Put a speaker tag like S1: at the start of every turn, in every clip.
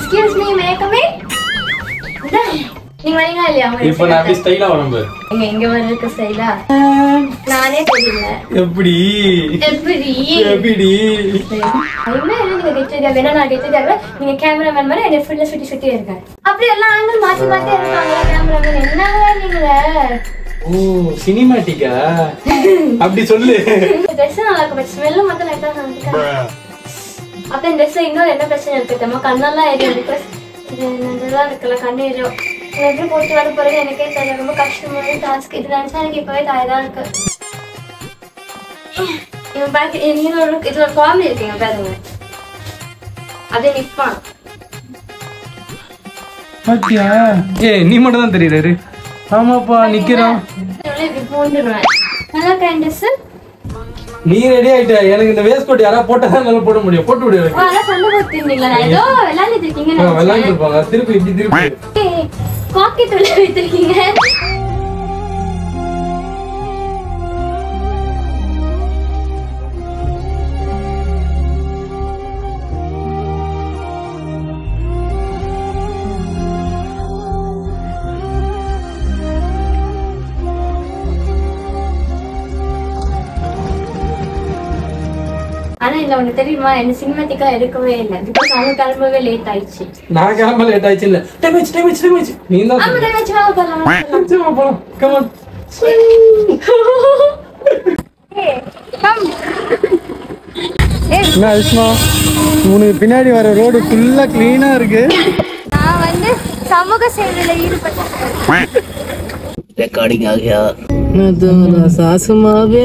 S1: Excuse me மேக்கமே நீங்க வரீங்களா இல்லையா உங்க
S2: இப்ப நான் அப்படி ஸ்டைலா உடம்பு
S1: இங்க இங்க வர்றதுக்கு ஸ்டைலா நானே தெரியல
S2: எப்படி
S1: எப்படி
S2: எப்படி
S1: என்ன நீங்க கெட்டதா வேணா நான் கெட்டதா நீங்க கேமராமேன் மாதிரி என்ன ஃபுல்லா சுத்தி சுத்தி இருக்கேன் அப்படி எல்லாம் ஆங்கிள் மாத்தி மாத்தி இருக்காங்க கேமராமேன் என்னங்க நீங்க
S2: ஓ சினிமாட்டிக்கா அப்படி சொல்லு
S1: ட்ரெஸ் நல்லா இருக்கு பட் ஸ்மெல்லும் மட்டும் லைட்டா வந்துட்டேன் அப்ப இந்த ட்ரெஸ்ல இன்னொரு என்ன பிரச்சனை இருக்கு தெரியுமா கண்ணெல்லாம் எரியும் பிகாஸ் இது நல்லா இருக்குல்ல கண்ணு எரியும் நான் எப்படி போட்டு வர போறது எனக்கே தெரியல ரொம்ப கஷ்டமான டாஸ்க் இது நினைச்சா எனக்கு இப்பவே தாயதான் இருக்கு இவன் பாக்க நீங்க ஒரு இதுல ஒரு காமெடி இருக்கீங்க பாருங்க அப்படியே நிப்பான்
S2: பாத்தியா ஏ நீ மட்டும் தான் தெரியுறாரு ஆமாப்பா நிக்கிறான்
S1: இவ்வளவு இப்படி பூண்டுருவேன் நல்லா இருக்கேன் ட்ரெஸ்
S2: நீ ரெடி ஆயிட்ட எனக்கு இந்த வேஸ்ட் கோட் யாரா போட்டா நல்லா போட முடியும் போட்டு விடு எனக்கு
S1: அதான் சண்டை போட்டுருந்தீங்களா நான் ஏதோ விளையாண்டுட்டு இருக்கீங்கன்னு
S2: ஆ,
S1: நினைச்சேன்.
S2: விளையாண்டு இருப்பாங்க திருப்பி இப்படி திருப்பி
S1: ஏய், காக்கி தொழில் வைத்திருக்கீங்க ஆனா இல்ல உனக்கு தெரியுமா என்ன சினிமாட்டிக்கா எடுக்கவே இல்லை பிகாஸ் அவங்க கிளம்பவே லேட் ஆயிடுச்சு
S2: நான் கிளம்ப லேட் ஆயிடுச்சு இல்ல டைம் ஆயிடுச்சு டைம் ஆயிடுச்சு டைம் ஆயிடுச்சு நீ தான்
S1: ஆமா தான் வச்சு வாங்க போலாம் வாங்க போலாம்.
S2: போலாம் கமான்
S1: ஏய், come. ஏய்,
S3: என்ன அரிஷ்மா உனக்கு பின்னாடி வர ரோடு ஃபுல்லா கிளீனா இருக்கு
S1: நான் வந்து சமூக சேவையில ஈடுபட்டேன்
S4: रिकॉर्डिंग आ गया मैं तो असमावे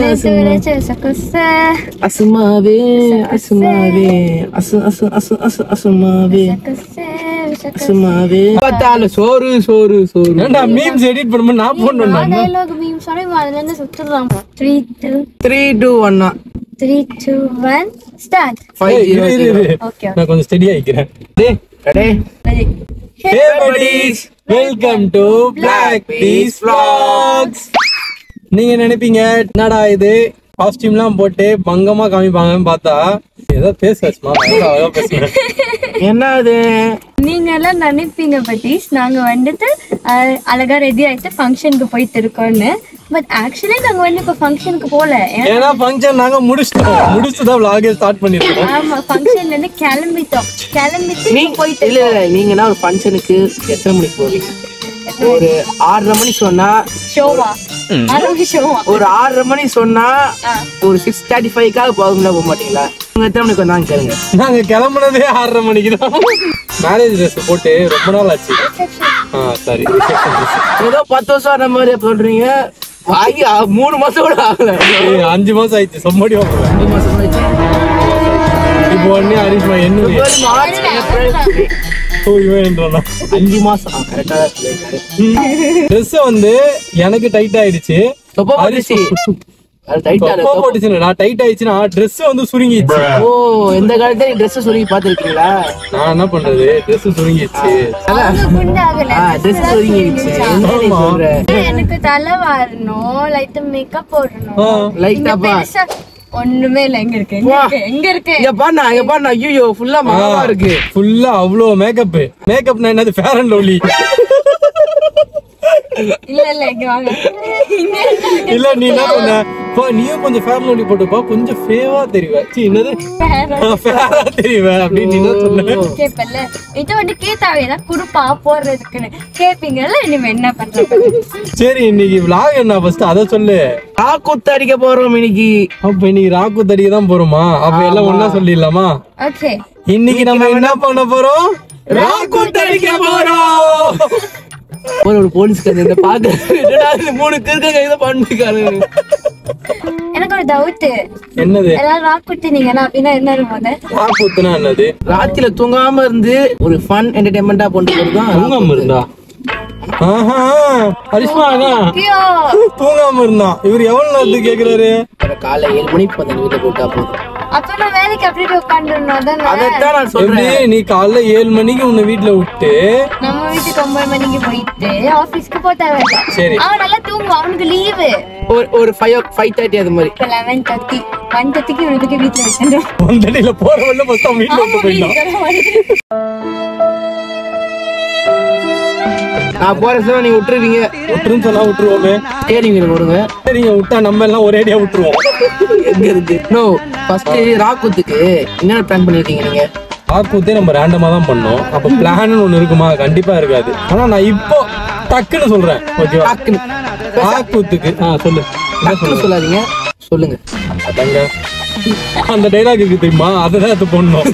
S4: असमावे असमावे अस अस अस अस असमावे असमावे பத்தால சோறு சோறு சோறு
S2: ஏன்டா மீம்ஸ் எடிட் பண்ணும்போது நான் போடணும்டா
S1: டைலாக் மீம் சொன்னா அதுல இருந்து சுத்துறான் த்ரீ டூ
S4: த்ரீ டூ ஒன்னா
S1: three two one start
S4: five
S2: ஏய், இரு, இரு, இரு.
S1: ஓகே
S2: நான் கொஞ்சம் ஸ்டெடி ஆயிக்கிறேன் டேய்
S4: கடே
S2: Hey buddies, welcome to Black Peace Vlogs. நீங்க நினைப்பீங்க என்னடா இது காஸ்டியூம்லாம் போட்டு பங்கமா காமிப்பாங்கன்னு பார்த்தா ஏதோ பேசுமா பேசுறேன்
S4: என்ன அது
S1: நீங்க எல்லாம் நினைப்பீங்க பட்டீஸ் நாங்க வந்துட்டு அஹ், அழகா ரெடி ஆயிட்டு ஃபங்க்ஷனுக்கு போயிட்டு இருக்கோம்னு பட் ஆக்சுவலி நாங்க வந்து இப்ப ஃபங்க்ஷனுக்கு போல ஏன்னா-
S2: ஏன்னா ஃபங்க்ஷன் நாங்க முடிச்சிட்டோம் முடிச்சுட்டு தான் vlog ஸ்டார்ட் பண்ணிருக்கோம்
S1: ஆமா ஃபங்க்ஷன்ல இருந்து கிளம்பிட்டோம் கிளம்பிட்டு
S4: நீ
S1: இப்ப போயிட்டு
S4: இல்ல இல்ல நீங்கன்னா ஒரு ஃபங்க்ஷனுக்கு எத்தனை மணிக்கு போவீங்க ஒரு ஆறரை மணி சொன்னா
S1: ஷோவா ஆரோக்கிய ஷோவா
S4: ஒரு ஆறரை மணி சொன்னா ஒரு சிக்ஸ் தேர்ட்டி ஃபைவ்க்காக போகும்ல போக மாட்டீங்களா உங்க எத்தனை மணிக்கு வந்தாங்க கேளுங்க
S2: நாங்க கிளம்புனதே ஆறரை மணிக்கு தான் மேரேஜ் ட்ரெஸ் போட்டு ரொம்ப நாள் ஆச்சு ஆ சரி
S4: ஏதோ பத்து வருஷம் ஆன மாதிரி சொல்றீங்க வாங்கி அ- மூணு மாசம் கூட ஆகல
S2: ஏய், அஞ்சு மாசம் ஆயிடுச்சு சொம்படி வாங்கல
S4: அஞ்சு மாசம் கூட ஆச்சு.
S2: இப்போ உடனே ஹரிஷ்மா என்ன
S4: பிப்ரவரி, மார்ச் ஏப்ரல்
S2: ஓ இவன் என்றானா
S4: அஞ்சு மாசம் கரெக்டா தான் சொல்லிருக்காரு
S2: ட்ரெஸ் வந்து எனக்கு டைட் ஆயிடுச்சு
S4: தொப்பை போட்டுச்சு அது டைட்டா
S2: தொப்பை போட்டுச்சு நான் டைட் ஆயிடுச்சுன்னா Dress வந்து சுருங்கிடுச்சு
S4: ஓ இந்த காலத்துல ட்ரெஸ் சொல்லி பாத்துருக்கீங்களா
S2: நான் என்ன பண்றது Dress சுருங்கிடுச்சு
S1: அவங்க குண்டாகல
S4: ஆ ட்ரெஸ் சொல்லிடுச்சு என்ன நீ சொல்ற
S1: எனக்கு தலை வாரணும் லைட்டா மேக்கப் போடணும்
S2: ஆ.
S4: லைக்
S1: இங்க
S4: தாப்பா
S1: பெருசா ஒண்ணுமே இல்ல எங்க இருக்கு எங்க இருக்கு எங்க இருக்கு
S4: இங்க பாண்ணா இங்க பாண்ணா ஐயோ ஃபுல்லா மாவா இருக்கு
S2: ஃபுல்லா அவ்வளோ மேக்கப் மேக்கப்னா என்னது ஃபேர் அண்ட் லவ்லி
S1: இல்ல இல்ல இங்க வாங்க இங்க இருக்கு.
S2: இல்ல நீ என்ன பண்ண பா நீயும் கொஞ்சம் ஃபேர் அண்ட் லவ்லி போட்டுப்பா கொஞ்சம் ஃபேவா தெரிவ சி என்னது ஃபேரா தெரிவ அப்படின்னு நீ என்ன சொன்ன
S1: கேப்பல்ல இது வந்து கேட்டாவே தான் குடுப்பா போடுறதுக்குன்னு கேப்பீங்கல்ல இனிமே என்ன பண்றது
S2: சரி இன்னைக்கு vlog என்ன ஃபர்ஸ்ட் அத சொல்லு
S4: காக்குத்து அடிக்க போறோம் இன்னைக்கு
S2: அப்ப இன்னைக்கு ராக்கு தடிக்க தான் போறோமா அப்ப எல்லாம் ஒண்ணா சொல்லிடலாமா
S1: ஓகே
S2: இன்னைக்கு நம்ம என்ன பண்ண போறோம் ராக்கு தடிக்க போறோம்
S4: ஒரு ஒரு போலீஸ்காரர் இந்த பாக்க என்னடா இது மூணு கிறுக்க கையில பண்ணிருக்காரு
S1: எனக்கு ஒரு டவுட்
S2: என்னது
S1: எல்லாரும் ராக் குத்தினீங்கன்னா அப்படின்னா என்ன இருக்கும்
S2: ராக்குத்துனா என்னது
S4: ராத்திரில தூங்காம இருந்து ஒரு ஃபன் என்டர்டைன்மெண்டா கொண்டு போறதுதான்
S2: தூங்காம இருந்தா ஆஹா ஹரிஷ்மா என்ன
S1: ஐயோ
S2: தூங்காம இருந்தான் இவர் எவ்வளவு நேரத்துக்கு கேக்குறாரு
S4: அப்புறம் காலை ஏழு மணிக்கு வந்து வீட்டுல போட்டா போதும்
S1: அப்ப நான் வேலைக்கு அப்படியே உட்காந்துருந்தோம் அதானே
S4: அதைத்தான் நான்
S2: எப்படி
S4: சொல்றேன்
S2: நீ காலைல ஏழு மணிக்கு உன்னை வீட்டுல விட்டு
S1: நம்ம வீட்டுக்கு ஒன்பது மணிக்கு போயிட்டு ஆபீஸ்க்கு போக தேவையில்ல
S2: சரி.
S1: அவன் நல்லா தூங்குவான் அவனுக்கு லீவு
S4: ஒரு ஒரு ஃபைவ் ஃபைவ் தேர்ட்டி அது மாதிரி
S1: இப்ப லெவன் தேர்ட்டி ஒன் தேர்ட்டிக்கு இவனுக்கு வீட்டுல வச்சிருந்தோம்
S2: வந்தடியில போற வரல ஃபர்ஸ்ட் அவன் வீட்டுல விட்டு போயிட்டான்
S4: நான் போற சொல்ல நீங்க விட்டுருவீங்க
S2: விட்டுருன்னு சொன்னா விட்டுருவோமே
S4: கேளுங்க வருங்க
S2: சரிங்க விட்டா நம்ம எல்லாம் ஒரே அடியா விட்டுருவோம்
S4: எங்க இருக்கு நோ ஃபர்ஸ்ட் ராக்குத்துக்கு என்னென்ன பிளான் பண்ணிருக்கீங்க நீங்க
S2: ஆக்கூத்தே நம்ம ரேண்டமா தான் பண்ணோம் அப்ப பிளான் ஒண்ணு இருக்குமா கண்டிப்பா இருக்காது ஆனா நான் இப்போ டக்குன்னு சொல்றேன் ஓகேவா
S4: டக்குன்னு
S2: ஆக்கூத்துக்கு ஆ சொல்லு என்ன
S4: டக்குன்னு சொல்லாதீங்க சொல்லுங்க
S2: அதாங்க அந்த டைலாக் இருக்கு தெரியுமா அதை எடுத்து போடணும்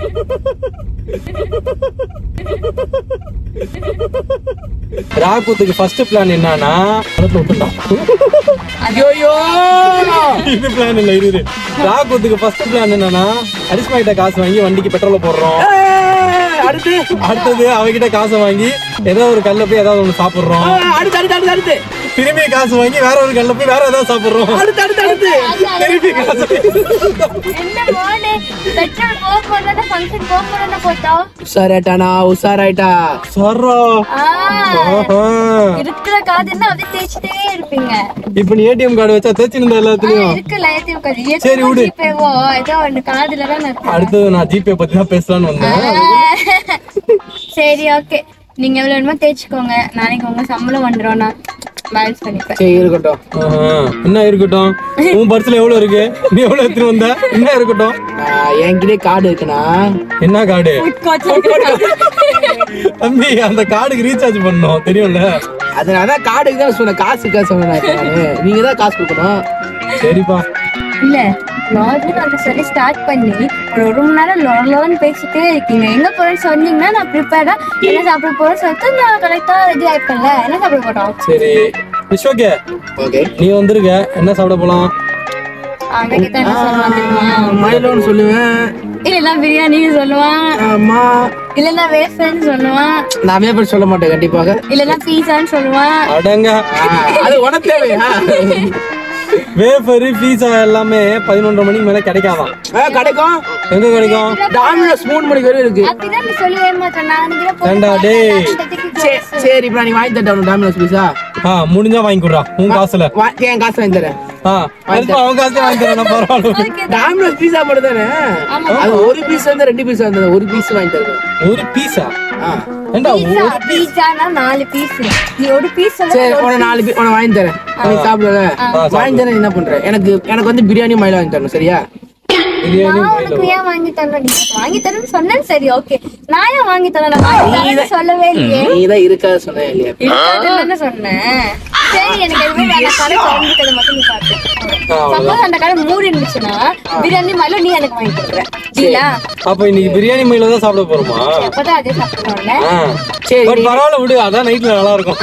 S2: ராக்கூத்துக்கு ஃபர்ஸ்ட் பிளான் என்னன்னா படத்துல விட்டுட்டான்.
S4: ஐயோ
S2: இது பிளான் இல்ல இது ராக்கூத்துக்கு ஃபர்ஸ்ட் பிளான் என்னன்னா அரிஸ்மா கிட்ட காசு வாங்கி வண்டிக்கு பெட்ரோல போடுறோம்
S4: அடுத்து
S2: அடுத்தது அவகிட்ட காசை வாங்கி ஏதோ ஒரு கல்ல போய் ஏதாவது ஒண்ணு சாப்பிடுறோம்
S4: ஆ, அடுத்து அடுத்து அடுத்து அடுத்து
S2: திரும்பி காசு வாங்கி வேற ஒரு கல்ல போய் வேற ஏதாவது சாப்பிடுறோம்
S4: அடுத்து அடுத்து அடுத்து
S2: திருப்பி காசு
S1: என்ன மோனே பெட்ரோல் போக போறதா ஃபங்க்ஷன் போக போறதா போட்டோம்
S4: உஷாராயிட்டானா உஷாராயிட்டா
S2: சர்ரா
S1: ஆ
S2: ஆஹா.
S1: இருக்கிற காது என்ன அப்படியே தேய்ச்சிட்டே இருப்பீங்க
S2: இப்ப நீ ஏடிஎம் கார்டு வச்சா தேய்ச்சிருந்த
S1: ஆ,
S2: எல்லாத்துலயும்
S1: இருக்குல்ல ஏத்தி உட்காந்து
S2: சரி, விடு.
S1: ஜிபேவோ ஏதோ ஒண்ணு காதுல தான் இருக்கு
S2: அடுத்தது நான் ஜிபே பத்தி தான் பேசலாம்னு வந்தேன்
S1: சரி ஓகே நீங்க எவ்வளவு வேணுமோ தேய்ச்சிக்கோங்க நாளைக்கு உங்க சம்பளம் வந்துடும் நான் பேலன்ஸ் பண்ணிப்பேன்
S4: சரி இருக்கட்டும்
S2: ஆஹா. என்ன இருக்கட்டும் உன் பர்ஸ்ல எவ்வளவு இருக்கு நீ எவ்வளவு எடுத்துட்டு வந்த என்ன இருக்கட்டும்
S4: ஆ, என்கிட்டயே கார்டு இருக்குண்ணா
S2: என்ன கார்டு தம்பி அந்த கார்டுக்கு ரீசார்ஜ் பண்ணணும் தெரியும்ல
S4: அது நான் தான் கார்டுக்கு தான் சொன்னேன் காசுக்கா சொன்னேன் நானு. நீங்க தான் காசு கொடுக்கணும்
S2: சரிப்பா
S1: இல்ல லாகின் அந்த சொல்லி ஸ்டார்ட் பண்ணி ஒரு ஒரு மணி நேரம் லோன் லோன் பேசிட்டே இருக்கீங்க எங்க போறேன்னு சொன்னீங்கன்னா நான் ப்ரிப்பேர்டா என்ன சாப்பிட போறேன்னு சொல்லிட்டு நான் கரெக்டா ரெடி ஆயிப்பேன்ல என்ன சாப்பிட போறோம்
S2: சரி விஸ்வகே
S4: ஓகே
S2: நீ வந்திருக்க என்ன சாப்பிட போலாம்
S1: அவங்க கிட்ட என்ன சொல்லுவான் தெரியுமா
S4: மயிலோன்னு சொல்லுவேன்
S1: இல்லைன்னா பிரியாணி சொல்லுவான்
S4: ஆமா
S1: இல்லைன்னா வேஃபர்னு சொல்லுவான்
S4: நான் பேப்பர் சொல்ல மாட்டேன் கண்டிப்பாக
S1: இல்லைன்னா பீஸான்னு சொல்லுவான்
S2: அடங்க
S4: ஆ, அது உனக்கு தேவையா
S2: வேஃபர் பீஸா எல்லாமே பதினொன்றரை மணிக்கு மேல கிடைக்காதான்
S4: ஆ, கிடைக்கும்
S2: எங்க கிடைக்கும்
S4: டாமினோஸ் மூணு மணிக்கு வரையும் இருக்கு
S1: அப்படிதான் நீ சொல்லி ஏமாத்தேன் நான் அன்னைக்கு தான் போய்
S2: ஏண்டா டேய்.
S1: பார்த்தேன்.
S4: சரி, சரி இப்ப நீ வாங்கி தட்டேன் டாமினோஸ் பீஸா
S2: ஆ முடிஞ்சா வாங்கி கொடுறா உன் காசுல
S4: வா- என் காசு வாங்கி தரேன்
S2: ஆ அதுக்கு அவன் காசுல வாங்கி தரேன் பரவாயில்ல
S4: டாமினோஸ் பீஸா மட்டும் தானே அது ஒரு பீஸ் வந்து ரெண்டு பீஸ் வந்து ஒரு பீஸ் வாங்கி தருவேன்
S2: ஒரு பீஸா
S4: ஆ.
S2: ஏண்டா
S1: பீஸா பீஸானா நாலு பீஸ் நீ ஒரு பீஸ்
S4: சரி உன நாலு பீஸ் உன வாங்கி தரேன் நீ சாப்பிடுவ வாங்கி தரேன் நீ என்ன பண்ற எனக்கு எனக்கு வந்து பிரியாணி மயில வாங்கி தரணும் சரியா
S2: பிரியாணி
S1: நான் உனக்கு ஏன் வாங்கி தரேன் நீ வாங்கி தரேன்னு சொன்னேன் சரி ஓகே நான் ஏன் வாங்கி தரேன் நான் வாங்கி தரேன்னு சொல்லவே இல்லையே
S4: நீ தான் இருக்காத சொன்ன இல்லையா
S1: இருக்காதுன்னு சொன்னேன் சரி எனக்கு எதுவுமே வேணாம் கடை திறந்துட்டதை மட்டும் நீ காட்டு சப்போஸ் அந்த கடை மூடி இருந்துச்சுன்னா பிரியாணி மாதிரி நீ எனக்கு வாங்கி கொடுக்குற இல்ல
S2: அப்ப இன்னைக்கு பிரியாணி மயில தான் சாப்பிட போறோமா
S1: எப்பதான் அதே சாப்பிடுவோம்ல
S2: ஆ.
S4: சரி
S2: பட் பரவாயில்ல விடு அதான் நைட்ல நல்லா இருக்கும்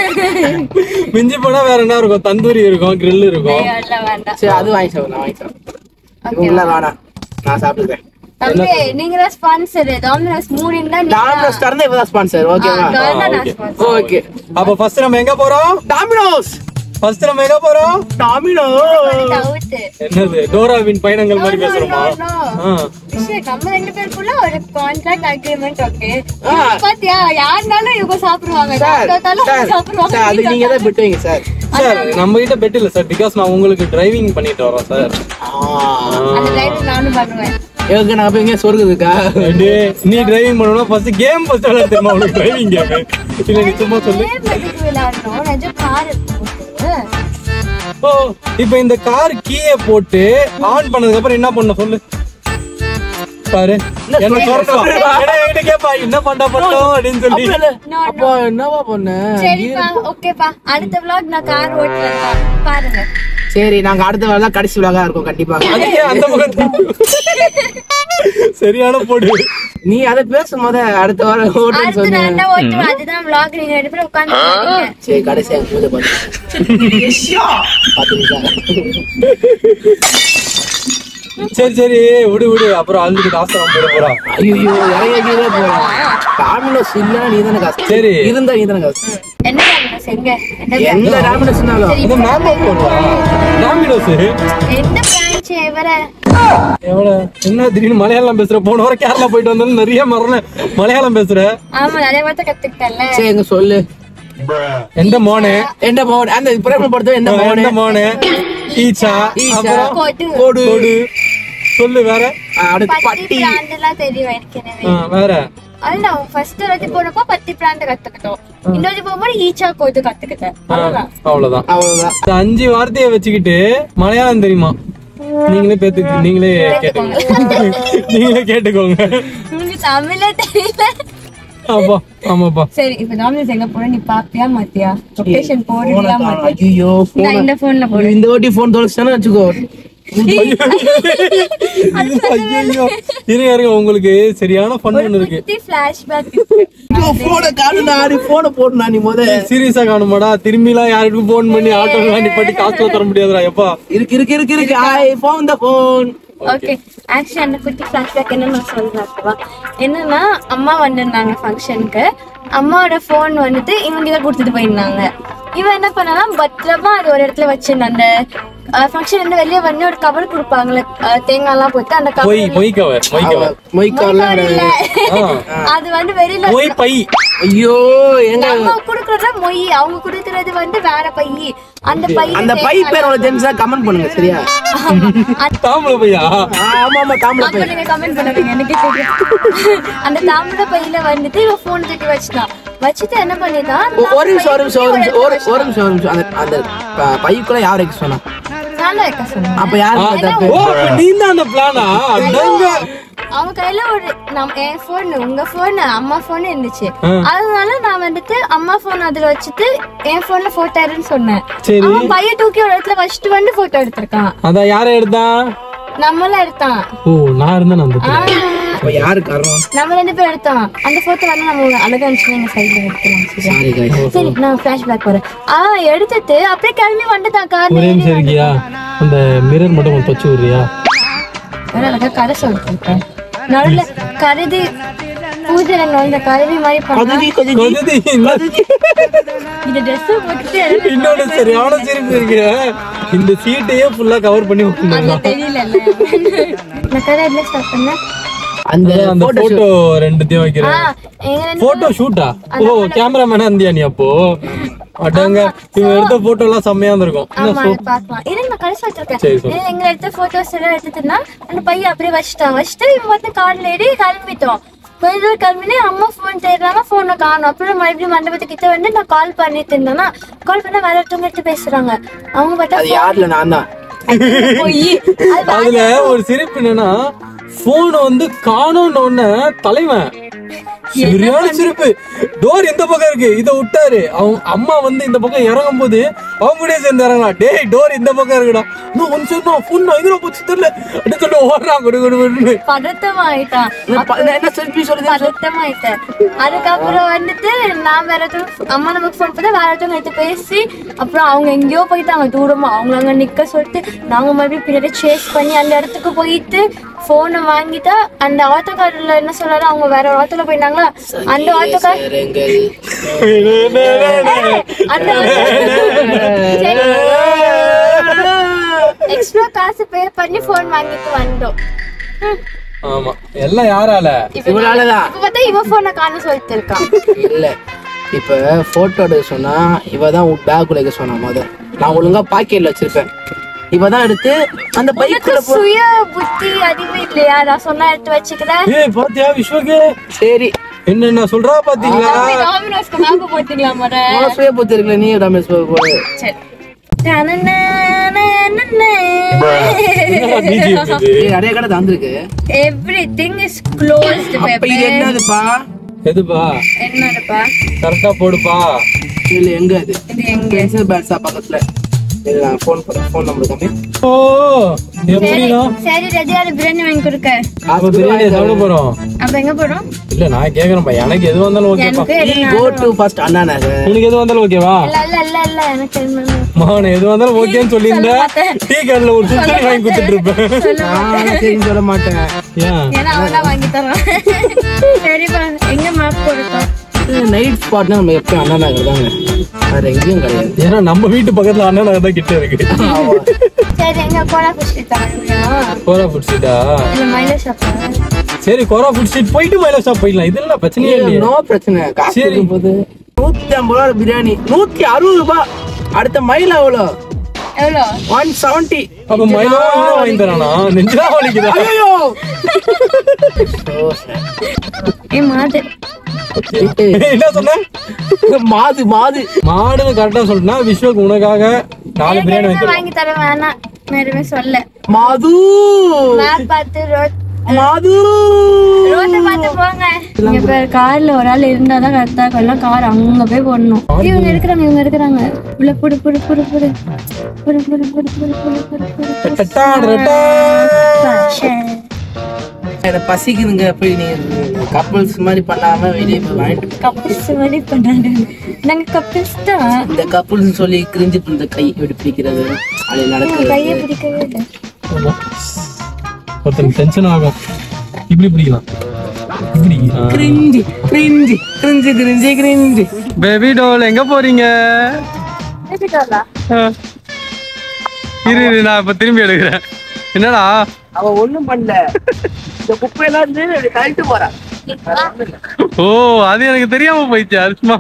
S2: மிஞ்சி போனா வேற என்ன இருக்கும் தந்தூரி இருக்கும் grill இருக்கும்
S1: இல்ல வேண்டாம்
S4: சரி அது வாங்கி சாப்பிடு நான் வாங்கி சாப்பிடுறேன் இவங்கள வேணாம் நான் சாப்பிட்டுக்கிறேன்
S1: தம்பி நீங்க தான் ஸ்பான்சர் டாமினோஸ் மூடி இருந்தா நீ
S4: டாமினோஸ் திறந்தா இப்பதான் ஸ்பான்சர் ஓகேவா
S1: திறந்தா நான்
S2: okay.
S1: sponsor.
S4: ஓகே
S2: அப்ப ஃபர்ஸ்ட் நம்ம எங்க போறோம்
S4: டாமினோஸ்
S2: ஃபர்ஸ்ட் நம்ம எங்க போறோம்
S4: டாமினோஸ்
S1: Doubt.
S2: என்னது டோராவின் பயணங்கள் மாதிரி
S1: No, no,
S2: பேசுறோமா
S1: no, no.
S2: ஆ.
S1: விஷயம், நம்ம ரெண்டு பேருக்குள்ள ஒரு கான்ட்ராக்ட் அக்ரிமெண்ட் ஓகே
S4: ஆ.
S1: பாத்தியா யாருனாலும் இவங்க சாப்பிடுவாங்க
S4: சார்
S1: யார் தோத்தாலும்
S4: சார்
S1: அவங்க சாப்பிடுவாங்க
S4: சார் அது
S1: நீ
S4: நீங்க தான் விட்டுவீங்க சார்
S2: சார் நம்ம கிட்ட பெட் இல்ல சார் பிகாஸ் நான் உங்களுக்கு டிரைவிங் பண்ணிட்டு வரோம் சார்
S1: அந்த டிரைவர் நானும் பண்ணுவேன்
S4: எங்க நான் போய் எங்க சொர்க்கு இருக்கா
S2: டேய், நீ டிரைவிங் பண்ணனும் ஃபர்ஸ்ட் கேம் ஃபர்ஸ்ட் விளையாட தெரியுமா உனக்கு டிரைவிங் கேம் இல்ல நீ சும்மா சொல்லு
S1: ஏன் எதுக்கு விளையாடணும் நிஜம் கார் இருக்கு
S2: ஓ இப்போ இந்த கார் கீயை போட்டு ஆன் பண்ணதுக்கு அப்புறம் என்ன பண்ண சொல்லு பாரு என்ன சொல்றா என்கிட்ட கேப்பா என்ன பண்ணா பண்ணோம் அப்படின்னு சொல்லி
S4: அப்போ என்னவா பண்ண
S1: சரிப்பா ஓகேப்பா அடுத்த vlog நான் கார் ஓட்டுறேன் பாருங்க
S4: சரி நாங்க அடுத்த வேலை தான் கடைசி விழாக இருக்கும் கண்டிப்பா
S2: அதுக்கு ஏன் அந்த முகத்தை சரியான போடு
S4: நீ அதை பேசும் போத அடுத்த வாரம் ஓட்டுன்னு
S1: அடுத்து
S4: சொன்ன
S1: நான் தான் ஓட்டுவேன் அதுதான் vlog நீங்க ரெண்டு பேரும் உட்காந்து
S4: சரி கடைசி எங்க பூஜை பண்ணு
S2: சரி சரி விடு விடு அப்புறம் அழுதுட்டு காசு நம்ம போட போறா
S4: ஐயோ இறங்கி போறோம் டாமினோஸ் இல்ல நீ தானே காசு
S2: சரி.
S4: இருந்தா நீ தானே காசு
S1: என்ன பண்ணணும் செங்க என்ன
S4: எந்த டாமினோஸ்னாலும்
S2: இது மேம் போடுவா டாமினோஸ்
S1: எந்த பிராண்ட் சரி வர
S2: எவ்வளவு என்ன திடீர்னு மலையாளம் பேசுற போன வாரம் கேரளா போயிட்டு வந்தாலும் நிறைய மரண மலையாளம் பேசுற
S1: ஆமா நிறைய வார்த்தை கத்துக்கிட்டேன்ல
S4: சரி எங்க சொல்லு
S2: எந்த மோனு
S4: எந்த மோன் அந்த பிரேம படத்துல எந்த மோன்
S2: எந்த மோனு ஈச்சா
S4: ஈச்சா.
S2: அப்புறம்
S1: கோட்டு
S4: கோடு
S2: கோடு சொல்லு வேற
S4: அடுத்து
S1: பத்தி
S4: பட்டி
S1: பிராண்ட் எல்லாம் தெரியும் எனக்கு எனவே
S2: ஆ, வேற
S1: அதுதான் ஃபர்ஸ்ட் வாட்டி போனப்போ பத்தி பிராண்ட் கத்துக்கிட்டோம் இந்த வாட்டி போகும்போது ஈச்சா கோத்து கத்துக்கிட்டேன்
S2: ஆ,
S1: அவ்வளவுதான்
S2: அவ்வளவுதான்
S4: அவ்வளவுதான்
S2: இந்த அஞ்சு வார்த்தையை வச்சுக்கிட்டு மலையாளம் தெரியுமா நீங்களே பேத்துக்கு நீங்களே கேட்டுக்கோங்க நீங்களே கேட்டுக்கோங்க
S1: உங்களுக்கு தமிழே தெரியல
S2: அப்பா ஆமாப்பா
S1: சரி இப்ப டாமினஸ் எங்க போற நீ பாப்பியா மாத்தியா லொகேஷன் போடுறியா மாத்தியா
S4: ஐயோ
S1: நான் இந்த போன்ல போடு
S4: இந்த வாட்டி போன் தொலைச்சானே வச்சுக்கோ
S2: ஐயோ இருங்க இருங்க உங்களுக்கு சரியான ஃபன் ஒண்ணு இருக்கு
S1: குட்டி பிளாஷ்பேக்
S4: போன காடு நாடி போன போடுனா நீ முத
S2: சீரியஸா காணுமாடா திரும்பிலாம் யாருக்கும் போன் பண்ணி ஆட்டோ நிப்பாட்டி காசுல தர முடியாதுடா எப்பா
S4: இருக்கு இருக்கு இருக்கு இருக்கு iPhone the phone
S1: okay actually அந்த குட்டி ஃபிளாஷ்பேக் என்ன நான் சொல்றேன் ஓகேவா என்னன்னா அம்மா வந்திருந்தாங்க ஃபங்க்ஷனுக்கு அம்மாவோட ஃபோன் வந்துட்டு இவங்க இதை கொடுத்துட்டு போயிருந்தாங்க இவன் என்ன பண்ணனா பத்திரமா அது ஒரு இடத்துல வச்சிருந்தான் அந்த ஃபங்க்ஷன் இருந்து வெளியே வந்து ஒரு கவர் கொடுப்பாங்களே அஹ், தேங்காய்லாம் போட்டு அந்த
S2: மொய்
S1: கவர்
S2: மொய் கவர் மொய் கவர்
S4: மொய்க்காலாம்
S1: இல்ல
S2: ஆ.
S1: அது வந்து வெளியில
S2: மொய் பை
S4: ஐயோ எங்க
S1: நம்ம குடுக்கறது மொய் அவங்க குடுக்கறது வந்து வேற பை அந்த பை
S4: அந்த பை பேர் உனக்கு தெரிஞ்சா கமெண்ட் பண்ணுங்க சரியா
S2: தாம்பளை பையா
S4: ஆமா ஆமா தாம்பளை
S1: அப்ப நீங்க கமெண்ட் பண்ணுவீங்க எனக்கு தெரியும் அந்த தாமிர பையில வந்துட்டு இவன் போன் தூக்கி வச்சுட்டான் வச்சுட்டு என்ன பண்ணிட்டான்
S4: ஒ- ஒரு நிமிஷம் ஒரு நிமிஷம் ஒரு நிமிஷம் ஒரு ஒரு நிமிஷம் ஒரு நிமிஷம் அந்த அந்த ப- பைக்குள்ள யார் வைக்க சொன்னா
S1: நான் தான் வைக்க சொன்னேன்
S4: அப்ப யார்
S2: ஆ,
S4: மேல தப்பு
S2: ஓ அப்ப நீ தான் அந்த பிளானா அடங்க
S1: அவங்க கையில ஒரு நம் என் போன் உங்க போன் அம்மா போன் இருந்துச்சு
S2: ஆ.
S1: அதனால நான் வந்துட்டு அம்மா போன் அதுல வச்சுட்டு என் போன்ல போட்டோ எடுன்னு சொன்னேன்
S2: சரி
S1: அவன் பைய தூக்கி ஒரு இடத்துல வச்சுட்டு வந்து போட்டோ எடுத்திருக்கான்
S2: அதான் யார எடுத்தா
S1: நம்மளும் எடுத்தான்
S2: ஓ நான் இருந்தேன் அந்த
S1: ஆ,
S4: அப்ப யாரு காரணம்
S1: நம்ம ரெண்டு பேரும் எடுத்தோம் அந்த போட்டோ வந்து நம்ம அழகா இருந்துச்சு எங்க சைட்ல எடுக்கலாம் சரியா
S4: சாரி guys.
S1: சரி நான் ஃபிளாஷ்பேக் போறேன் ஆ எடுத்துட்டு அப்படியே கிளம்பி வந்துட்டான் கார்ல
S2: ஒரே நிமிஷம் இருக்கியா அந்த மிரர் மட்டும் கொஞ்சம் தச்சு விடுறியா
S1: அழகா கதை சொல்லிருக்கேன் நடுவுல கருதி பூஜைல நுழைந்த கருவி மாதிரி பண்ணா
S4: கொதிரி கொதிரி
S2: கொதிதி, என்ன-
S1: இந்த ட்ரெஸ் போட்டுட்டு
S2: இன்னொன்னு சரியான சிரிப்பு இருக்கு இந்த சீட்டையே ஃபுல்லா கவர் பண்ணி விட்டுருந்தாங்க
S1: அங்க தெரியல நான் கதை என்ன ஸ்டார்ட் பண்ணேன்
S4: அந்த
S2: அந்த
S4: photo
S2: போட்டோ ரெண்டுத்தையும் வைக்கிறேன்
S1: ஆ எங்க ரெண்டு
S2: போட்டோ ஷூட்டா ஓ கேமராமேனா இருந்தியா நீ அப்போ அடங்க இவன் எடுத்த போட்டோ எல்லாம் செம்மையா இருந்திருக்கும் என்ன
S1: ஆமா
S2: சொ-
S1: அது பார்க்கலாம் இருங்க நான் கடைசி வச்சிருக்கேன்
S2: சரி, சொல்லு.
S1: ஏன்னா எங்க எடுத்த போட்டோஸ் எல்லாம் எடுத்துட்டுனா அந்த பையன் அப்படியே வச்சுட்டான் வச்சுட்டு இவன் வந்து கார்ல ஏறி கிளம்பிட்டோம் கொஞ்ச தூரம் கிளம்பினே அம்மா ஃபோன் தேடுறாங்க ஃபோனை காணும் அப்புறம் மறுபடியும் மண்டபத்துக்கிட்ட வந்து நான் கால் பண்ணிட்டு இருந்தேன்னா கால் பண்ணா வேற ஒருத்தவங்க எடுத்து பேசுறாங்க அவங்க
S4: அது
S1: பார்த்தா
S4: யாருல நான் தான்
S1: போய் அது
S2: அதுல ஒரு சிரிப்பு என்னன்னா போன் வந்து காணோம்னு உடனே தலைவன் சரியான சிரிப்பு டோர் இந்த பக்கம் இருக்கு இத விட்டாரு அவங்க அம்மா வந்து இந்த பக்கம் இறங்கும் போது அவங்க கூட சேர்ந்து இறங்கலாம் டேய் டோர் இந்த பக்கம் இருக்குடா நான் ஒன்னு சொன்னா போன் நான் இதுல போச்சு தெரியல அப்படின்னு சொல்லி ஓடுறான் குடு குடு குடுன்னு
S1: பதட்டமாயிட்டான்
S4: இந்த ப- இந்த என்ன செல்ஃபி சொல்லுது
S1: பதட்டமாயிட்டேன் அதுக்கப்புறம் வந்துட்டு நான் வேற ஒருத்தவங்க அம்மா நமக்கு ஃபோன் பண்ணா வேற ஒருத்தவங்க எடுத்து பேசி அப்புறம் அவங்க எங்கேயோ போயிட்டாங்க தூரமா அவங்க அங்க நிக்க சொல்லிட்டு நாங்க மறுபடியும் பின்னாடி சேஸ் பண்ணி அந்த இடத்துக்கு போயிட்டு போனை வாங்கிட்டா அந்த ஆட்டோக்காரர்ல என்ன சொல்றாரு அவங்க வேற ஒரு ஆட்டோல போயிட்டாங்களா அந்த ஆட்டோக்கார்
S4: சேருங்கள்.
S1: அந்த எக்ஸ்ட்ரா காசு பே பண்ணி போன் வாங்கிட்டு வந்தோம் ம்.
S2: ஆமா எல்லாம் யாரால
S1: இப்ப
S4: இவனாலதான்
S1: இப்ப பார்த்தா இவ போனை காண சொல்லிட்டு இருக்கான்
S4: இல்ல இப்ப போட்டோ எடுக்க சொன்னா இவ தான் பேக்குள்ள வைக்க சொன்னா முத நான் ஒழுங்கா பாக்கெட்ல வச்சிருப்பேன் இவ தான் எடுத்து அந்த
S1: உனக்கு
S4: பைக்குள்ள போ
S1: சுய புத்தி அறிவு இல்லையா நான் சொன்னா எடுத்து வச்சுக்கிறேன்
S2: ஏய் பாத்தியா விஸ்வக்கு
S4: சரி
S2: என்னென்ன சொல்றா பாத்தீங்களா
S1: டாமினோஸ்க்கு மேப் போட்டுக்கலாம் முத
S4: உனக்கு சுய புத்தி இருக்குல்ல நீ ரமேஷ் போடு
S1: சரி தனனனனனன.
S2: என்னடா BGM இது?
S4: ஏய், நிறைய கடை தந்திருக்கு
S1: Everything is closed,
S4: அப்ப இது
S1: baby.
S4: என்னதுப்பா
S2: எதுப்பா
S1: என்னதுப்பா
S2: கரெக்டா போடுப்பா
S4: இல்ல எங்க அது
S1: இது எங்க
S4: பென்சில் பேட்ஸா பக்கத்துல இது நான் ஃபோன் ஃபோன் நம்பர் கம்மி
S2: ஓ எப்படின்னா
S1: சரி ரெடியான பிரியாணி வாங்கி கொடுக்க
S2: அப்ப பிரியாணி சாப்பிட போறோம்
S1: அப்ப எங்க போறோம்
S2: இல்ல நான் கேக்குறேன்ப்பா எனக்கு எது வந்தாலும் ஓகேப்பா
S1: எனக்கு
S4: நீ கோ டு ஃபர்ஸ்ட் அண்ணா நகர்
S2: உனக்கு எது வந்தாலும் ஓகேவா
S1: இல்ல இல்ல இல்ல இல்ல எனக்கு தெரியுமா?
S2: மகன் எது வந்தாலும் ஓகேன்னு சொல்லியிருந்தா டீ கடையில ஒரு சுத்தரி வாங்கி கொடுத்துட்டு இருப்பேன்
S4: நான் சரின்னு சொல்ல மாட்டேன்
S2: ஏன்
S1: ஏன்னா அவனா வாங்கி தரான் சரிப்பா எங்க மேப் கொடுத்தோம்
S4: நைட் ஸ்பாட்னா நம்ம எப்பயும் அண்ணா நகர் தாங்க வேற எங்கேயும் கிடையாது
S2: ஏன்னா நம்ம வீட்டு பக்கத்துல அண்ணன் நகர் தான் கிட்ட இருக்கு
S1: சரி எங்க கோலா குஸ்தி தாங்க
S2: கோரா ஃபுட் ஸ்ட்ரீட்டா
S1: இல்ல மயில ஷாப்
S2: சரி கோரா ஃபுட் ஸ்ட்ரீட் போயிட்டு மயிலா ஷாப் போயிடலாம் இதெல்லாம் பிரச்சனையே இல்லையே
S4: நோ பிரச்சனை காசு
S2: சரி.
S4: இருக்கும் போது நூத்தி ஐம்பது ரூபா பிரியாணி நூத்தி அறுபது ரூபாய் அடுத்த மைல் எவ்வளோ
S1: எவ்வளோ
S4: ஒன் செவன்டி
S2: அப்ப மயிலா வாங்கி தரானா நெஞ்சா வலிக்குதா
S4: ஐயோ
S1: ஏ மாது
S2: என்ன சொன்ன
S4: மாது மாது
S2: மாடுன்னு கரெக்டா சொல்லிட்டா விஸ்வக்கு உனக்காக நாலு பிரியாணி
S1: எனக்கு
S2: வாங்கி
S1: வாங்கி தர வேணாம் நான் எதுவுமே சொல்ல
S4: மாது
S1: மேப் பார்த்து ரோட்
S4: மாது
S1: ரோட்டை பார்த்து போங்க இங்க பேர் கார்ல ஒரு ஆள் இருந்தாதான் கரெக்டா இருக்கும் எல்லாம் கார் அங்க போய் போடணும் இவங்க எடுக்கிறாங்க இவங்க எடுக்கிறாங்க உள்ள புடு புடு புடு புடு புடு புடு புடு புடு புடு புடு புடு
S2: டட்டா, டட்டா.
S1: Fashion.
S4: எனக்கு பசிக்குதுங்க போய் நீங்க கப்பல்ஸ் மாதிரி பண்ணாம வெளியே போய் வாங்கிட்டு
S1: கப்பிள்ஸ் மாதிரி பண்றாங்க நாங்க கப்பிள்ஸ் தான்
S4: இந்த கப்பல்ஸ் சொல்லி கிரிஞ்சு இந்த கை இப்படி பிடிக்கிறது அது நடக்கிறது
S1: கையை பிடிக்கவே இல்லை
S2: ஆமா. ஒருத்தனுக்கு டென்ஷன் ஆகும் இப்படி பிடிக்கலாம் இப்படி
S4: cringe cringe cringe cringe cringe
S2: baby doll எங்க போறீங்க ஆ. இரு இரு நான் இப்ப திரும்பி எடுக்கிறேன் என்னடா
S4: அவ ஒண்ணும் பண்ணல இந்த குப்பையெல்லாம் இருந்து இப்படி கழட்டு போறா
S2: ஓ அது எனக்கு தெரியாம போயிடுச்சு அரிஷ்மா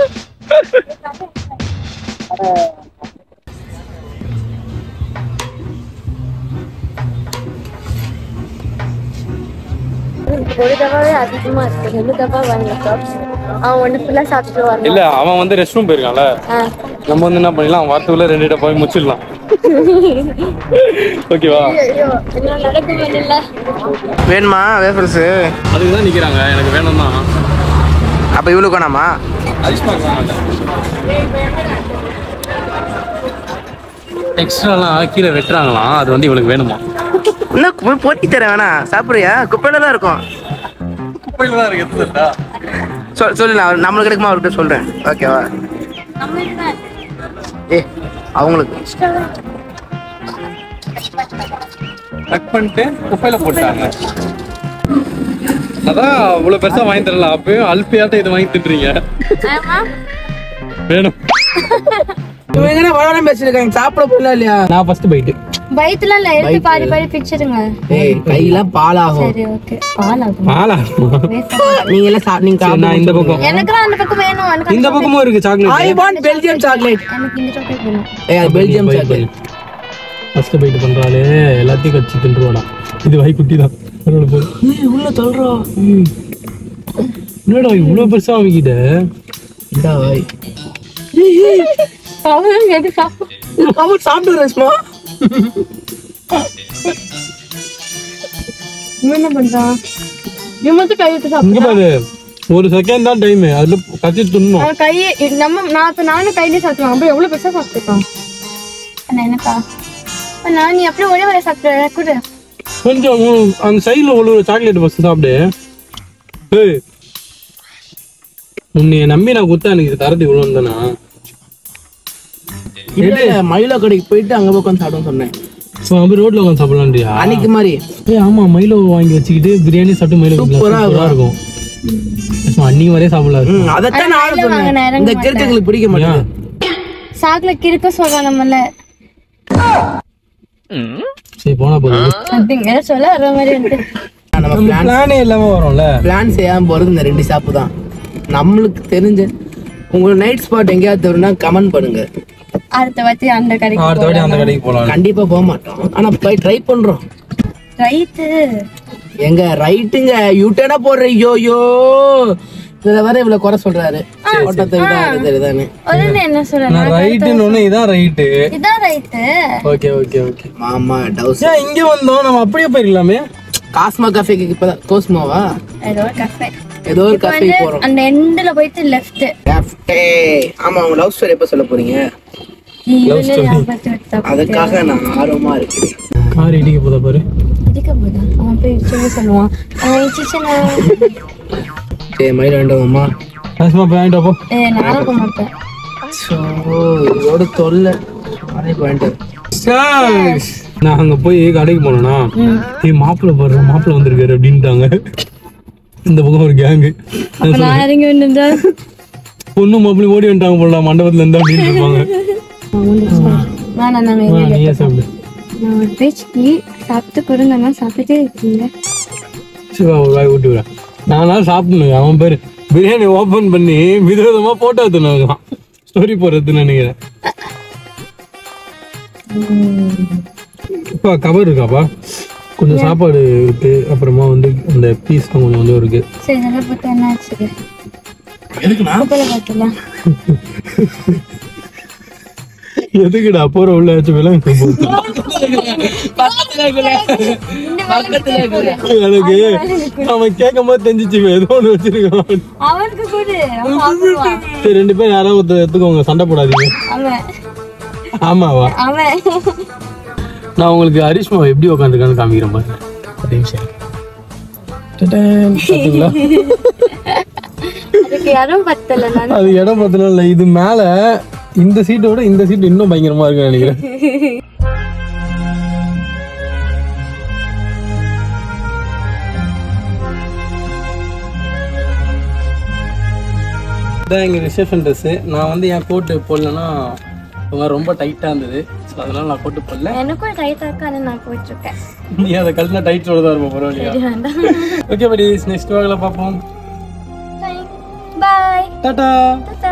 S1: ஒரு தடவை அதிகமா இருக்கு ரெண்டு தடவை வாங்கிட்டோம் அவன் ஒண்ணு ஃபுல்லா சாப்பிட்டு வரணும்
S2: இல்ல அவன் வந்து ரெஸ்ட் ரூம் போயிருக்கான்ல
S1: ஆ.
S2: நம்ம வந்து என்ன பண்ணிடலாம் வரத்துக்குள்ள ரெண்டு டப்பா போய் முடிச்சிடலாம் ஓகேவா
S1: ஐயோ என்ன நடக்கும் இல்ல
S4: வேணுமா வேஃபல்ஸ்
S2: அதுக்கு தான் நிக்கிறாங்க எனக்கு வேணும் தான்
S4: அப்ப இவளுக்கு வேணாமா
S2: எக்ஸ்ட்ராலாம் கீழே வெட்டுறாங்களாம் அது வந்து இவளுக்கு வேணுமா
S4: இன்னும் போய் போட்டி தரேன் வேணா சாப்பிடுறியா குப்பையில தான் இருக்கும்
S2: குப்பையில தான் இருக்கு எதுடா
S4: சொல் சொல்லு நான் நம்மளுக்கு கிடைக்குமா அவர்கிட்ட சொல்றேன் ஓகேவா ஏ அவங்களுக்கு
S2: கட் பண்ணிட்டு குப்பையில போட்டாங்க அதான் இவ்வளவு பெருசா வாங்கி தரல அப்பயும் அல்பியாட்ட இது வாங்கி திட்டுறீங்க
S1: ஆமா
S2: வேணும்
S4: இவங்க என்ன வளரம் பேசிருக்காங்க சாப்பிட போயிடலாம் இல்லையா
S2: நான் ஃபர்ஸ்ட் பைட்டு
S1: வயிற்றுல இல்ல எடுத்து பாதி பாதி பிச்சிருங்க
S4: ஏய் கையெல்லாம் பாலாகும்
S1: சரி ஓகே பால் ஆகும்
S2: ஆளா
S4: நீங்க எல்லாம் சா- நீங்க
S2: சரி, நான் இந்த பக்கம்
S1: எனக்குலாம் அந்த பக்கம் வேணும் எனக்கு
S2: இந்த பக்கமும் இருக்கு
S4: I
S2: chocolate
S4: want Belgium chocolate
S1: எனக்கு இந்த சாக்லேட் வேணும்
S4: ஏய் அது பெல்ஜியம் சாக்லேட்
S2: ஃபர்ஸ்ட் பைட் பண்றாளே எல்லாத்தையும் கட்சி தின்றுவாடா இது வாய் குட்டி தான் பரவாயில்ல போடு.
S4: உள்ள சொல்றா
S2: ம். என்னடா இவ்வளவு பெருசா வாங்கிட்ட
S4: இந்த வாய்
S1: அவன் எது சாப்பிடும்
S4: அவர் சாப்பிட்டு ரஸ்மா
S1: இவன் என்ன பண்றான் இவன் மட்டும் கை விட்டு
S2: இங்க
S1: சாப்பிடுறான்
S2: பாரு ஒரு செகண்ட் தான் டைம் அதுல கத்தி துண்ணும்
S1: அவன் கையை இது நம்ம நான் இப்ப நானும் கையிலே சாப்பிடுவான் அப்ப எவ்வளவு பெருசா சாப்பிட்டுருக்கான் அண்ணா என்னக்கா அண்ணா நீ அப்படியே ஒரே வரை சாப்பிட்டு கொடு
S2: கொஞ்சம் உ- அந்த சைடுல ஒரு சாக்லேட் ஃபர்ஸ்ட் சாப்பிடு ஏய் உன்னைய நம்பி நான் குத்தா எனக்கு இது தரது இவ்வளவு தானா
S4: இல்ல மயிலா கடைக்கு போயிட்டு அங்க போய் உட்காந்து சாப்பிடுன்னு சொன்னேன்
S2: ஸோ அப்படி ரோட்ல உட்காந்து சாப்பிடலாம்டியா
S4: அன்னைக்கு மாதிரி
S2: ஏய் ஆமா மயிலோ வாங்கி வச்சுக்கிட்டு பிரியாணி சாப்பிட்டு மயிலோ
S4: சூப்பரா
S2: சூப்பரா இருக்கும் சும்மா அன்னைக்கு வரையே சாப்பிடலாம்
S4: ம், அதைத்தான் நானும்
S1: வாங்க, நான்
S4: சொன்னேன்
S1: இறங்க
S4: இந்த கிறுக்குங்களுக்கு பிடிக்க மாட்டேங்குது
S1: சாக்குல கிறுக்க சொல்றான் நம்மள
S2: சரி போனா போதும்
S1: அப்படிங்க சொல்ல வர மாதிரி இருக்கு
S4: நம்ம பிளான்
S2: பிளானே இல்லாம வரும்ல
S4: பிளான் செய்யாம போறது இந்த ரெண்டு ஷாப்பு தான் நம்மளுக்கு தெரிஞ்ச உங்களுக்கு நைட் ஸ்பாட் எங்கேயாவது தெரியும்னா கமெண்ட் பண்ணுங்க
S1: அடுத்த வாட்டி அந்த கடைக்கு
S2: அடுத்த வாட்டி அந்த கடைக்கு போலாம்
S4: கண்டிப்பா போக மாட்டோம் ஆனா போய் ட்ரை பண்றோம்
S1: ரைட்டு
S4: எங்க ரைட்டுங்க யூட்டனா போடுற ஐயோ யோ இதுல வர இவ்வளவு குறை சொல்றாரு ஓட்டத்தை விட அது இதுதானே
S1: உடனே என்ன சொல்றேன்
S2: நான் ரைட்டுன்னு ஒண்ணு இதான் ரைட்டு
S1: இதான் ரைட்டு
S2: ஓகே ஓகே ஓகே
S4: மாமா டவுஸ்
S2: ஏன் இங்க வந்தோம் நம்ம அப்படியே போயிருக்கலாமே
S4: காஸ்மா கஃபேக்கு இப்பதான் கோஸ்மாவா
S1: ஏதோ கஃபே
S4: ஏதோ ஒரு கஃபே போறோம்
S1: அந்த எண்ட்ல போயிட்டு லெஃப்ட்
S4: கஃபே ஆமா உங்க லவ் ஸ்டோரி எப்ப சொல்ல போறீங்க
S1: நீ இதுல ஞாபகத்தை விட்டா
S4: அதுக்காக நான் ஆர்வமா இருக்கேன்
S2: கார் இடிக்க போதா பாரு
S1: இடிக்க போதா அவன் போய் இடிச்சுன்னு சொல்லுவான் அவன் இடிச்சுன்னா
S4: சரி மயில் வேண்டாமா
S2: கஷ்டமா போய் வாங்கிட்டு வா போ
S1: ஏ நானும் போக மாட்டேன்
S4: ஸோ இதோட தொல்லை மலைக்கு வேண்டாம்
S2: Guys, நான் அங்க போய் கடைக்கு போனேன்னா ஏய் மாப்பிள்ள பாரு மாப்பிள்ள வந்திருக்காரு அப்படின்ட்டாங்க இந்த பக்கம் ஒரு கேங்கு
S1: அப்ப நான் இறங்கி வந்துட்டா
S2: ஓ பொண்ணு மாப்பிள்ளை ஓடி வந்துட்டாங்க போல மண்டபத்துல இருந்து அப்படின்னு இருப்பாங்க
S1: வேணாம் நான்
S2: ஆ, நீயே சாப்பிடு
S1: நான் ஒரு பேச்சுக்கு சாப்பிட்டு கொடுங்கன்னா சாப்பிட்டுட்டே இருக்கீங்க
S2: சிவா ஒரு வாய் ஊட்டி விட நானா சாப்பிடணும் அவன் பேரு பிரியாணி ஓபன் பண்ணி விதவிதமா போட்டோ எடுத்துன்னு ஸ்டோரி போடுறதுன்னு நினைக்கிறேன் அப்பா கவர் இருக்காப்பா கொஞ்சம் சாப்பாடு இருக்கு அப்புறமா வந்து அந்த பீஸ் கொஞ்சம் கொஞ்சம் இருக்கு
S1: சரி நல்லா போட்டு என்ன ஆச்சு
S4: எதுக்குண்ணா
S1: குப்பையில பார்த்துலாம்
S2: எதுக்குடா போற உள்ள வச்சு விலங்கு போகுது
S4: பக்கத்துல இருக்குல்ல பக்கத்துல இருக்குல்ல
S2: எனக்கு அவன் கேட்கும் போது தெரிஞ்சிச்சு இவன் ஏதோ ஒண்ணு வச்சிருக்கான்
S1: அவனுக்கு கொடு அவன் சாப்பிடுவான்
S2: சரி ரெண்டு பேரும் யாராவது ஒருத்தர் எடுத்துக்கோங்க சண்டை போடாதீங்க
S1: அவன்
S2: ஆமாவா
S1: அவன்
S2: நான் உங்களுக்கு ஹரிஷ்மா எப்படி உட்காந்துருக்கான்னு காமிக்கிறேன் பாருங்க ஒரு நிமிஷம் டடன். பாத்தீங்களா
S1: அதுக்கு யாரும் பத்தல நான்
S2: அது இடம் பார்த்தல இல்ல இது மேல இந்த சீட்டோட இந்த சீட் இன்னும் பயங்கரமா இருக்குன்னு நினைக்கிறேன் இதான் எங்கள் ரிசப்ஷன் ட்ரெஸ்ஸு நான் வந்து என் கோட்டு போடலன்னா ரொம்ப ரொம்ப டைட்டாக இருந்தது ஸோ அதனால நான் கோட்டு போடல
S1: எனக்கும் டைட்டா இருக்கா ஆனா நான் போயிட்டு இருக்கேன்
S2: நீ அதை கழுத்தினா டைட்டோட தான் இருப்போம் பரவாயில்லையா
S1: வேண்டாம்
S2: ஓகே படி நெக்ஸ்ட் வாக்கில் பார்ப்போம்
S1: பாய்
S2: டாட்டா
S1: டாடா